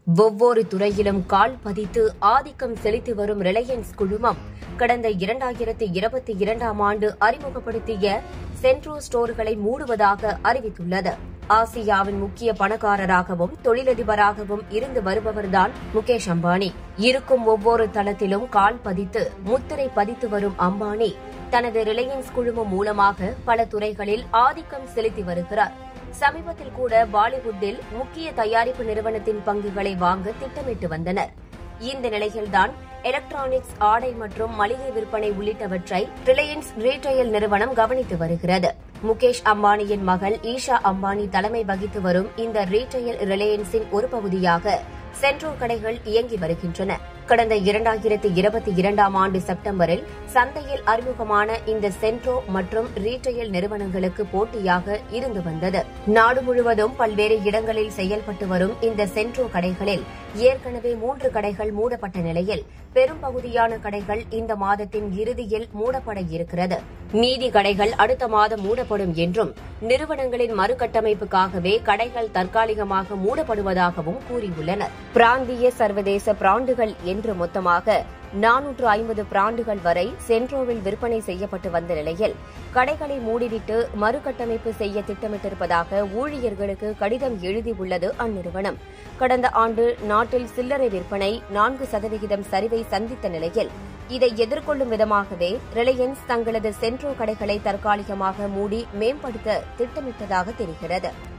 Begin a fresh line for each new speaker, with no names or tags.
ஒவ்வொரு துறையிலும் கால் பதித்து ஆதிக்கம் செலுத்தி வரும் ரிலையன்ஸ் குழுமம் கடந்த இரண்டாயிரத்தி இருபத்தி இரண்டாம் ஆண்டு அறிமுகப்படுத்திய சென்ட்ரோ ஸ்டோர்களை மூடுவதாக அறிவித்துள்ளது ஆசியாவின் முக்கிய பணக்காரராகவும் தொழிலதிபராகவும் இருந்து வருபவர்தான் முகேஷ் அம்பானி இருக்கும் ஒவ்வொரு தளத்திலும் கால் பதித்து முத்திரை பதித்து வரும் அம்பானி தனது ரிலையன்ஸ் குழுமம் மூலமாக பல துறைகளில் ஆதிக்கம் செலுத்தி வருகிறார் சமீபத்தில் கூட பாலிவுட்டில் முக்கிய தயாரிப்பு நிறுவனத்தின் பங்குகளை வாங்க திட்டமிட்டு வந்தனர் இந்த நிலையில்தான் எலக்ட்ரானிக்ஸ் ஆடை மற்றும் மளிகை விற்பனை உள்ளிட்டவற்றை ரிலையன்ஸ் ரீட்டைல் நிறுவனம் கவனித்து வருகிறது முகேஷ் அம்பானியின் மகள் ஈஷா அம்பானி தலைமை வகித்து வரும் இந்த ரீட்டைல் ரிலையன்ஸின் ஒரு பகுதியாக சென்ட்ரோ கடைகள் இயங்கி வருகின்றன கடந்த இரண்டாயிரத்தி இருபத்தி இரண்டாம் ஆண்டு செப்டம்பரில் சந்தையில் அறிமுகமான இந்த சென்ட்ரோ மற்றும் ரீட்டைல் நிறுவனங்களுக்கு போட்டியாக இருந்து வந்தது நாடு முழுவதும் பல்வேறு இடங்களில் செயல்பட்டு வரும் இந்த சென்ட்ரோ கடைகளில் ஏற்கனவே மூன்று கடைகள் மூடப்பட்ட நிலையில் பெரும்பகுதியான கடைகள் இந்த மாதத்தின் இறுதியில் மூடப்பட இருக்கிறது மீதி கடைகள் அடுத்த மாதம் மூடப்படும் என்றும் நிறுவனங்களின் மறுகட்டமைப்புக்காகவே கடைகள் தற்காலிகமாக மூடப்படுவதாகவும் கூறியுள்ளனர் பிராந்திய சர்வதேச பிராண்டுகள் என்று மொத்தமாக நானூற்று ஐம்பது பிராண்டுகள் வரை சென்ட்ரோவில் விற்பனை செய்யப்பட்டு வந்த நிலையில் கடைகளை மூடிவிட்டு மறுகட்டமைப்பு செய்ய திட்டமிட்டிருப்பதாக ஊழியர்களுக்கு கடிதம் எழுதியுள்ளது அந்நிறுவனம் கடந்த ஆண்டு நாட்டில் சில்லறை விற்பனை நான்கு சதவிகிதம் சரிவை சந்தித்த நிலையில் இதை எதிர்கொள்ளும் விதமாகவே ரிலையன்ஸ் தங்களது சென்ட்ரோ கடைகளை தற்காலிகமாக மூடி மேம்படுத்த திட்டமிட்டதாக தெரிகிறது